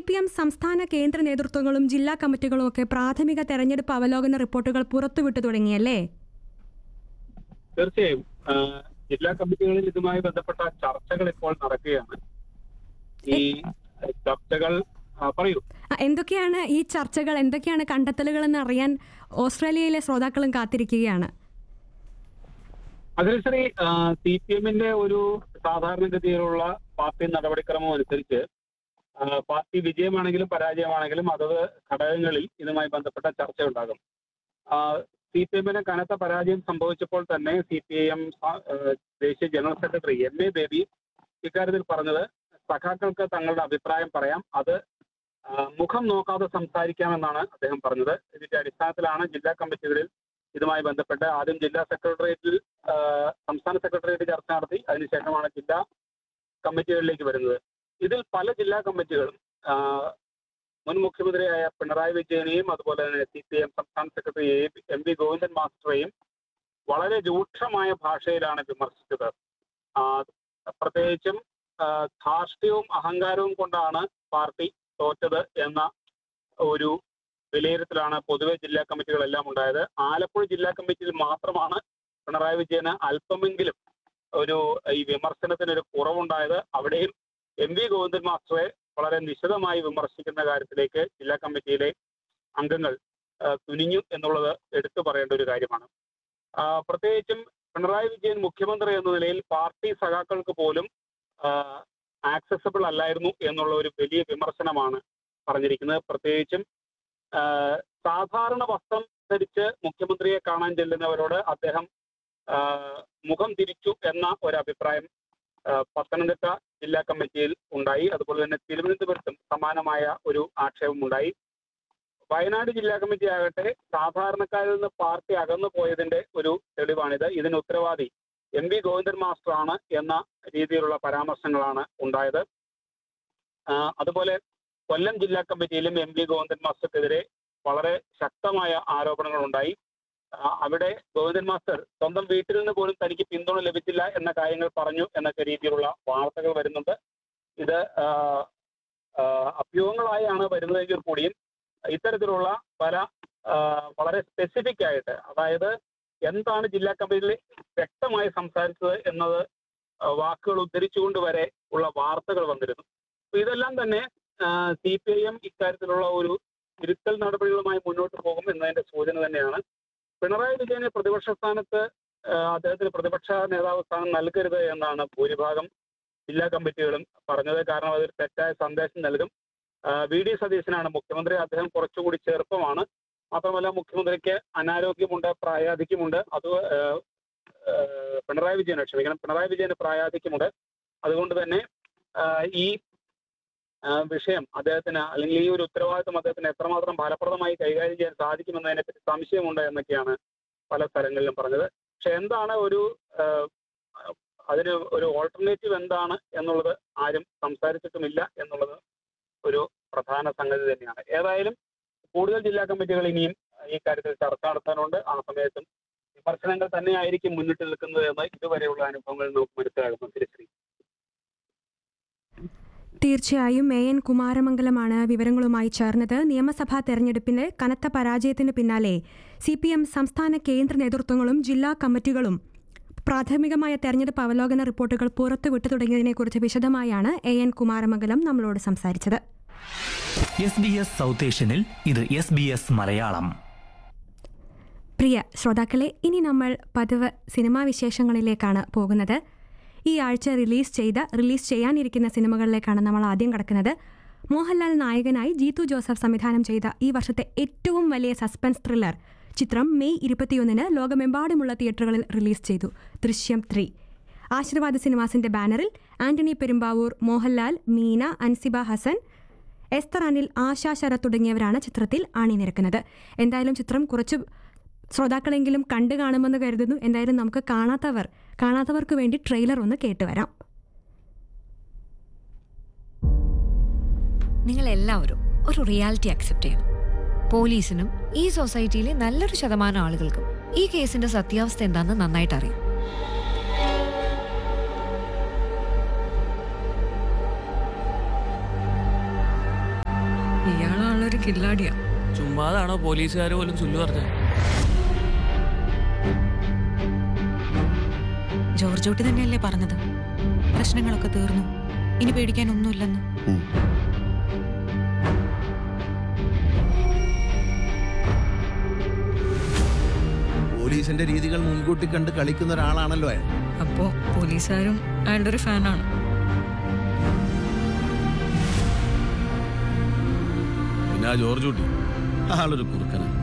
P M സംസ്ഥാന കേന്ദ്ര നേതൃത്വങ്ങളും ജില്ലാ കമ്മിറ്റികളും ഒക്കെ പ്രാഥമിക തെരഞ്ഞെടുപ്പ് അവലോകന റിപ്പോർട്ടുകൾ പുറത്തുവിട്ടു തുടങ്ങിയല്ലേ തീർച്ചയായും ആ, ജില്ലാ കമ്മിറ്റികളിൽ ഇതുമായി ബന്ധപ്പെട്ട ചർച്ചകൾ ഇപ്പോൾ നടക്കുകയാണ് ഈ ചർച്ചകൾ ആ, പറയൂ ആ, എന്തൊക്കെയാണ് ഈ ചർച്ചകൾ എന്തൊക്കെയാണ് കണ്ടെത്തലുകളെന്ന് അറിയാൻ ഓസ്ട്രേലിയയിലെ ശ്രോതാക്കളും കാത്തിരിക്കുകയാണ് അതിനുസരി സി പി എമ്മിന്റെ ഒരു സാധാരണഗതിയിലുള്ള പാർട്ടി നടപടിക്രമം അനുസരിച്ച് ആ, പാർട്ടി വിജയമാണെങ്കിലും പരാജയമാണെങ്കിലും അതത് ഘടകങ്ങളിൽ ഇതുമായി ബന്ധപ്പെട്ട ചർച്ച ഉണ്ടാകും സി പി എമ്മിന് കനത്ത പരാജയം സംഭവിച്ചപ്പോൾ തന്നെ സി പി ഐ എം ദേശീയ general secretary M A Baby ഇക്കാര്യത്തിൽ പറഞ്ഞത് സഖാക്കൾക്ക് തങ്ങളുടെ അഭിപ്രായം പറയാം അത് ആ, മുഖം നോക്കാതെ സംസാരിക്കാമെന്നാണ് അദ്ദേഹം പറഞ്ഞത് ഇതിന്റെ അടിസ്ഥാനത്തിലാണ് ജില്ലാ കമ്മിറ്റികളിൽ ഇതുമായി ബന്ധപ്പെട്ട് ആദ്യം ജില്ലാ സെക്രട്ടേറിയറ്റിൽ ആ, സംസ്ഥാന സെക്രട്ടേറിയറ്റ് ചർച്ച നടത്തി അതിനുശേഷമാണ് ജില്ലാ കമ്മിറ്റികളിലേക്ക് വരുന്നത് ഇതിൽ പല ജില്ലാ കമ്മിറ്റികളും ആ, മുൻ മുഖ്യമന്ത്രിയായ പിണറായി വിജയനെയും അതുപോലെ തന്നെ സി പി എം സംസ്ഥാന സെക്രട്ടറി എം വി ഗോവിന്ദൻ മാസ്റ്ററെയും വളരെ രൂക്ഷമായ ഭാഷയിലാണ് വിമർശിച്ചത് ആ, പ്രത്യേകിച്ചും ആ, ധാർഷ്ട്യവും അഹങ്കാരവും കൊണ്ടാണ് പാർട്ടി തോറ്റത് എന്ന ഒരു വിലയിരുത്തലാണ് പൊതുവെ ജില്ലാ കമ്മിറ്റികളെല്ലാം ഉണ്ടായത് ആലപ്പുഴ ജില്ലാ കമ്മിറ്റിയിൽ മാത്രമാണ് പിണറായി വിജയന് അല്പമെങ്കിലും ഒരു ഈ വിമർശനത്തിന് ഒരു കുറവുണ്ടായത് അവിടെയും എം വി ഗോവിന്ദൻ മാസ്റ്ററെ വളരെ നിശിതമായി വിമർശിക്കുന്ന കാര്യത്തിലേക്ക് ജില്ലാ കമ്മിറ്റിയിലെ അംഗങ്ങൾ ആ, തുനിഞ്ഞു എന്നുള്ളത് എടുത്തു പറയേണ്ട ഒരു കാര്യമാണ് ആ, പ്രത്യേകിച്ചും പിണറായി വിജയൻ മുഖ്യമന്ത്രി എന്ന നിലയിൽ പാർട്ടി സഖാക്കൾക്ക് പോലും ആക്സസബിൾ അല്ലായിരുന്നു എന്നുള്ള ഒരു വലിയ വിമർശനമാണ് പറഞ്ഞിരിക്കുന്നത് പ്രത്യേകിച്ചും ആ, സാധാരണ വസ്ത്രം ധരിച്ച് മുഖ്യമന്ത്രിയെ കാണാൻ ചെല്ലുന്നവരോട് അദ്ദേഹം ആ, മുഖം തിരിച്ചു എന്ന ഒരു അഭിപ്രായം ആ, പത്തനംതിട്ട ജില്ലാ കമ്മിറ്റിയിൽ ഉണ്ടായി അതുപോലെ തന്നെ തിരുവനന്തപുരത്തും സമാനമായ ഒരു ആക്ഷേപം ഉണ്ടായി വയനാട് ജില്ലാ കമ്മിറ്റി ആകട്ടെ സാധാരണക്കാരിൽ നിന്ന് പാർട്ടി അകന്നു പോയതിന്റെ ഒരു തെളിവാണിത് ഇതിന് ഉത്തരവാദി എം വി ഗോവിന്ദൻ മാസ്റ്റർ ആണ് എന്ന രീതിയിലുള്ള പരാമർശങ്ങളാണ് ഉണ്ടായത് ആ, അതുപോലെ കൊല്ലം ജില്ലാ കമ്മിറ്റിയിലും എം വി ഗോവിന്ദൻ മാസ്റ്റർക്കെതിരെ വളരെ ശക്തമായ ആരോപണങ്ങൾ ഉണ്ടായി ആ, അവിടെ ഗോവിന്ദൻ മാസ്റ്റർ സ്വന്തം വീട്ടിൽ നിന്ന് പോലും തനിക്ക് പിന്തുണ ലഭിച്ചില്ല എന്ന കാര്യങ്ങൾ പറഞ്ഞു എന്നൊക്കെ രീതിയിലുള്ള വാർത്തകൾ വരുന്നുണ്ട് ഇത് ആ, ആ, അഭ്യൂഹങ്ങളായാണ് വരുന്നതെങ്കിൽ കൂടിയും ഇത്തരത്തിലുള്ള പല ആ, വളരെ സ്പെസിഫിക് ആയിട്ട് അതായത് എന്താണ് ജില്ലാ കമ്മിറ്റിയിൽ വ്യക്തമായി സംസാരിച്ചത് എന്നത് ആ, വാക്കുകൾ ഉദ്ധരിച്ചുകൊണ്ട് വരെ ഉള്ള വാർത്തകൾ വന്നിരുന്നു അപ്പൊ ഇതെല്ലാം തന്നെ സി പി ഐ എം ഇക്കാര്യത്തിലുള്ള ഒരു തിരുത്തൽ നടപടികളുമായി മുന്നോട്ട് പോകും എന്നതിന്റെ സൂചന തന്നെയാണ് പിണറായി വിജയന് പ്രതിപക്ഷ സ്ഥാനത്ത് ആ, അദ്ദേഹത്തിന് പ്രതിപക്ഷ നേതാവ് സ്ഥാനം നൽകരുത് എന്നാണ് ഭൂരിഭാഗം ജില്ലാ കമ്മിറ്റികളും പറഞ്ഞത് കാരണം അതൊരു തെറ്റായ സന്ദേശം നൽകും ആ, വി ഡി സതീശനാണ് മുഖ്യമന്ത്രി അദ്ദേഹം കുറച്ചുകൂടി ചെറുപ്പമാണ് മാത്രമല്ല മുഖ്യമന്ത്രിക്ക് അനാരോഗ്യമുണ്ട് പ്രായാധിക്യമുണ്ട് അത് ആ, ആ, പിണറായി വിജയന് ക്ഷമിക്കണം പിണറായി വിജയന് പ്രായാധിക്യമുണ്ട് അതുകൊണ്ട് തന്നെ ആ, ഈ ആ, വിഷയം അദ്ദേഹത്തിന് അല്ലെങ്കിൽ ഈ ഒരു ഉത്തരവാദിത്വം അദ്ദേഹത്തിന് എത്രമാത്രം ഫലപ്രദമായി കൈകാര്യം ചെയ്യാൻ സാധിക്കുമെന്നതിനെ പറ്റി സംശയമുണ്ട് എന്നൊക്കെയാണ് പല സ്ഥലങ്ങളിലും പറഞ്ഞത് പക്ഷെ എന്താണ് ഒരു ആ, അതിന് ഒരു ഓൾട്ടർനേറ്റീവ് എന്താണ് എന്നുള്ളത് ആരും സംസാരിച്ചിട്ടുമില്ല എന്നുള്ളത് ഒരു പ്രധാന സംഗതി തന്നെയാണ് ഏതായാലും കൂടുതൽ ജില്ലാ കമ്മിറ്റികൾ ഇനിയും ഈ കാര്യത്തിൽ ചർച്ച നടത്താനുണ്ട് ആ സമയത്തും വിമർശനങ്ങൾ തന്നെയായിരിക്കും മുന്നിട്ട് നിൽക്കുന്നത് എന്ന് ഇതുവരെയുള്ള അനുഭവങ്ങളിൽ നമുക്ക് മനസ്സിലാകുന്നു തിരിച്ചറി തീർച്ചയായും എ എൻ കുമാരമംഗലമാണ് വിവരങ്ങളുമായി ചേർന്നത് നിയമസഭാ തെരഞ്ഞെടുപ്പിന് കനത്ത പരാജയത്തിന് പിന്നാലെ സി പി എം സംസ്ഥാന കേന്ദ്ര നേതൃത്വങ്ങളും ജില്ലാ കമ്മിറ്റികളും പ്രാഥമികമായ തെരഞ്ഞെടുപ്പ് അവലോകന റിപ്പോർട്ടുകൾ പുറത്തുവിട്ടു തുടങ്ങിയതിനെക്കുറിച്ച് വിശദമായാണ് എ എൻ കുമാരമംഗലം നമ്മളോട് സംസാരിച്ചത് എസ് ബി എസ് സൗത്ത് ഏഷ്യനിൽ ഇത് എസ് ബി എസ് മലയാളം പ്രിയ ശ്രോതാക്കളെ ഇനി നമ്മൾ പതിവ് സിനിമാ വിശേഷങ്ങളിലേക്കാണ് പോകുന്നത് ഈ ആഴ്ച റിലീസ് ചെയ്ത റിലീസ് ചെയ്യാനിരിക്കുന്ന സിനിമകളിലേക്കാണ് നമ്മൾ ആദ്യം കടക്കുന്നത് മോഹൻലാൽ നായകനായി ജീതു ജോസഫ് സംവിധാനം ചെയ്ത ഈ വർഷത്തെ ഏറ്റവും വലിയ സസ്പെൻസ് ത്രില്ലർ ചിത്രം മെയ് ഇരുപത്തിയൊന്നിന് ലോകമെമ്പാടുമുള്ള തിയേറ്ററുകളിൽ റിലീസ് ചെയ്തു ദൃശ്യം ത്രീ ആശീർവാദ സിനിമാസിന്റെ ബാനറിൽ ആന്റണി പെരുമ്പാവൂർ മോഹൻലാൽ മീന അൻസിബ ഹസൻ എസ്തർ അനിൽ ആശാ ശരത് തുടങ്ങിയവരാണ് ചിത്രത്തിൽ അണിനിരക്കുന്നത് എന്തായാലും ചിത്രം കുറച്ച് ശ്രോതാക്കളെങ്കിലും കണ്ടു കാണുമെന്ന് കരുതുന്നു എന്തായാലും നമുക്ക് കാണാത്തവർ കാണാത്തവർക്ക് വേണ്ടി ട്രെയിലർ ഒന്ന് കേട്ടുവരാം നിങ്ങൾ എല്ലാവരും ഒരു റിയാലിറ്റി അക്സെപ്റ്റ് ചെയ്യണം പോലീസിനും ഈ സൊസൈറ്റിയിലെ നല്ലൊരു ശതമാനം ആളുകൾക്കും ഈ കേസിന്റെ സത്യാവസ്ഥ എന്താണെന്ന് നന്നായിട്ട് അറിയാം ഇയാളാണൊരു കില്ലാടിയാ ചുമ്മാതാണോ പോലീസുകാർ പോലും ചൊല്ലു പറഞ്ഞത് ജോർജ് കുട്ടി തന്നെയല്ലേ പറഞ്ഞത് പ്രശ്നങ്ങളൊക്കെ തീർന്നു ഇനി പേടിക്കാനൊന്നുമില്ലെന്ന് പോലീസിന്റെ രീതികൾ മുൻകൂട്ടി കണ്ട് കളിക്കുന്ന ഒരാളാണല്ലോ അയാൾ അപ്പോ പോലീസുകാരും അയാളുടെ ഒരു ഫാനാണ് പിന്നെ ആ ജോർജ് കുട്ടി ആളൊരു കുറുക്കനാണ്